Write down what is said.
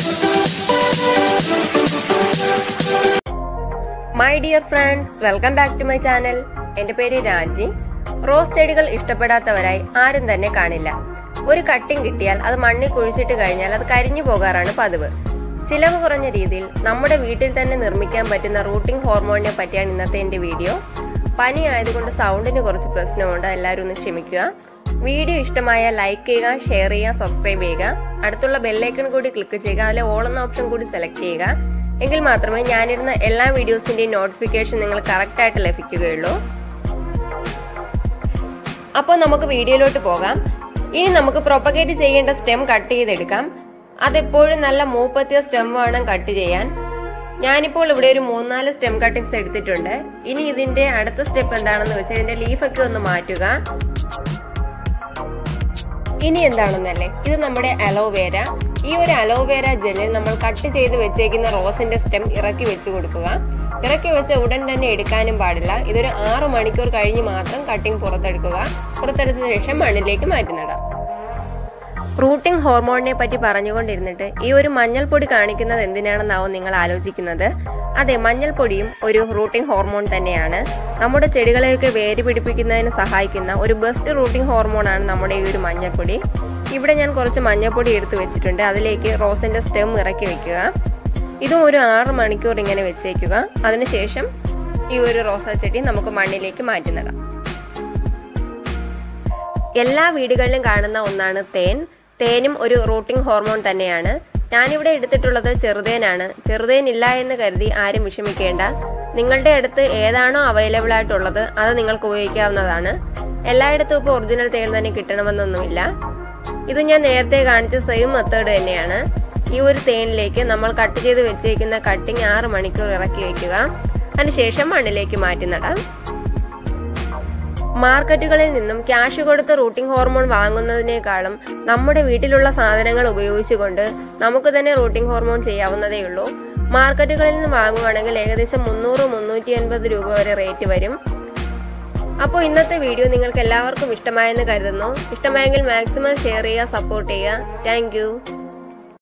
my dear friends welcome back to my channel എന്റെ പേര് രാജി റോസ് ചെടികൾ ഇഷ്ടപ്പെടാത്തവരായി ആരും തന്നെ കാണില്ല ഒരു കട്ടിങ് കിട്ടിയാൽ അത് മണ്ണിൽ കുഴിച്ചിട്ട് കഴിഞ്ഞാൽ അത് കരിഞ്ഞു പോകാറാണ് പതിവ് ചിലവ് കുറഞ്ഞ രീതിയിൽ നമ്മുടെ വീട്ടിൽ തന്നെ നിർമ്മിക്കാൻ പറ്റുന്ന റൂട്ടിംഗ് ഹോർമോണിനെ പറ്റിയാണ് ഇന്നത്തെ എന്റെ വീഡിയോ പനി ആയതുകൊണ്ട് സൗണ്ടിന് കുറച്ച് പ്രശ്നമുണ്ട് എല്ലാവരും ഒന്ന് ക്ഷമിക്കുക വീഡിയോ ഇഷ്ടമായ ലൈക്ക് ചെയ്യുക ഷെയർ ചെയ്യുക സബ്സ്ക്രൈബ് ചെയ്യുക അടുത്തുള്ള ബെല്ലൈക്കൺ കൂടി ക്ലിക്ക് ചെയ്യുക അതിലെ ഓൾ എന്ന ഓപ്ഷൻ കൂടി സെലക്ട് ചെയ്യുക എങ്കിൽ മാത്രമേ ഞാനിടുന്ന എല്ലാ വീഡിയോസിന്റെയും നോട്ടിഫിക്കേഷൻ നിങ്ങൾ കറക്റ്റ് ആയിട്ട് ലഭിക്കുകയുള്ളൂ അപ്പോൾ നമുക്ക് വീഡിയോയിലോട്ട് പോകാം ഇനി നമുക്ക് പ്രൊപ്പഗേറ്റ് ചെയ്യേണ്ട സ്റ്റെം കട്ട് ചെയ്തെടുക്കാം അതെപ്പോഴും നല്ല മൂപ്പത്തിയ സ്റ്റെം വേണം കട്ട് ചെയ്യാൻ ഞാനിപ്പോൾ ഇവിടെ ഒരു മൂന്നാല് സ്റ്റെം കട്ടിങ്സ് എടുത്തിട്ടുണ്ട് ഇനി ഇതിന്റെ അടുത്ത സ്റ്റെപ്പ് എന്താണെന്ന് വെച്ചാൽ ഇതിന്റെ ലീഫൊക്കെ ഒന്ന് മാറ്റുക ഇനി എന്താണെന്നല്ലേ ഇത് നമ്മുടെ അലോവേര ഈ ഒരു അലോവേര ജെല്ലിൽ നമ്മൾ കട്ട് ചെയ്ത് വെച്ചേക്കുന്ന റോസിന്റെ സ്റ്റെം ഇറക്കി വെച്ച് കൊടുക്കുക ഇറക്കി വെച്ച ഉടൻ തന്നെ എടുക്കാനും പാടില്ല ഇതൊരു ആറു മണിക്കൂർ കഴിഞ്ഞ് മാത്രം കട്ടിങ് പുറത്തെടുക്കുക പുറത്തെടുത്ത ശേഷം മണ്ണിലേക്ക് മാറ്റി നടാം റൂട്ടിംഗ് ഹോർമോണിനെ പറ്റി പറഞ്ഞുകൊണ്ടിരുന്നിട്ട് ഈ ഒരു മഞ്ഞൾപ്പൊടി കാണിക്കുന്നത് എന്തിനാണെന്നാവും നിങ്ങൾ ആലോചിക്കുന്നത് അതെ മഞ്ഞൾപ്പൊടിയും ഒരു റൂട്ടിംഗ് ഹോർമോൺ തന്നെയാണ് നമ്മുടെ ചെടികളെയൊക്കെ വേര് പിടിപ്പിക്കുന്നതിന് സഹായിക്കുന്ന ഒരു ബെസ്റ്റ് റൂട്ടിംഗ് ഹോർമോണാണ് നമ്മുടെ ഈ ഒരു മഞ്ഞൾപ്പൊടി ഇവിടെ ഞാൻ കുറച്ച് മഞ്ഞൾപ്പൊടി എടുത്ത് വെച്ചിട്ടുണ്ട് അതിലേക്ക് റോസിന്റെ സ്റ്റെം ഇറക്കി വെക്കുക ഇതും ഒരു ആറ് മണിക്കൂർ ഇങ്ങനെ വെച്ചേക്കുക അതിനുശേഷം ഈ ഒരു റോസാ ചെടി നമുക്ക് മണ്ണിലേക്ക് മാറ്റി നടാം എല്ലാ വീടുകളിലും കാണുന്ന ഒന്നാണ് തേൻ തേനും ഒരു റൂട്ടിംഗ് ഹോർമോൺ തന്നെയാണ് ഞാനിവിടെ എടുത്തിട്ടുള്ളത് ചെറുതേനാണ് ചെറുതേൻ ഇല്ല എന്ന് കരുതി ആരും വിഷമിക്കേണ്ട നിങ്ങളുടെ അടുത്ത് ഏതാണോ അവൈലബിൾ ആയിട്ടുള്ളത് അത് നിങ്ങൾക്ക് ഉപയോഗിക്കാവുന്നതാണ് എല്ലായിടത്തും ഇപ്പോൾ ഒറിജിനൽ തേൻ തന്നെ കിട്ടണമെന്നൊന്നുമില്ല ഇത് ഞാൻ നേരത്തെ കാണിച്ച സെയിം മെത്തേഡ് തന്നെയാണ് ഈ ഒരു തേനിലേക്ക് നമ്മൾ കട്ട് ചെയ്ത് വെച്ചേക്കുന്ന കട്ടിങ് ആറ് മണിക്കൂർ ഇറക്കി വെക്കുക അതിനുശേഷം മണ്ണിലേക്ക് മാറ്റി നടാം മാർക്കറ്റുകളിൽ നിന്നും ക്യാഷ് കൊടുത്ത് റൂട്ടിംഗ് ഹോർമോൺ വാങ്ങുന്നതിനേക്കാളും നമ്മുടെ വീട്ടിലുള്ള സാധനങ്ങൾ ഉപയോഗിച്ചുകൊണ്ട് നമുക്ക് തന്നെ റൂട്ടിംഗ് ഹോർമോൺ ചെയ്യാവുന്നതേ ഉള്ളൂ മാർക്കറ്റുകളിൽ നിന്ന് വാങ്ങുവാണെങ്കിൽ ഏകദേശം മുന്നൂറ് മുന്നൂറ്റി അൻപത് രൂപ വരെ റേറ്റ് വരും അപ്പോൾ ഇന്നത്തെ വീഡിയോ നിങ്ങൾക്ക് എല്ലാവർക്കും ഇഷ്ടമായെന്ന് കരുതുന്നു ഇഷ്ടമായെങ്കിൽ മാക്സിമം ഷെയർ ചെയ്യുക സപ്പോർട്ട് ചെയ്യുക താങ്ക്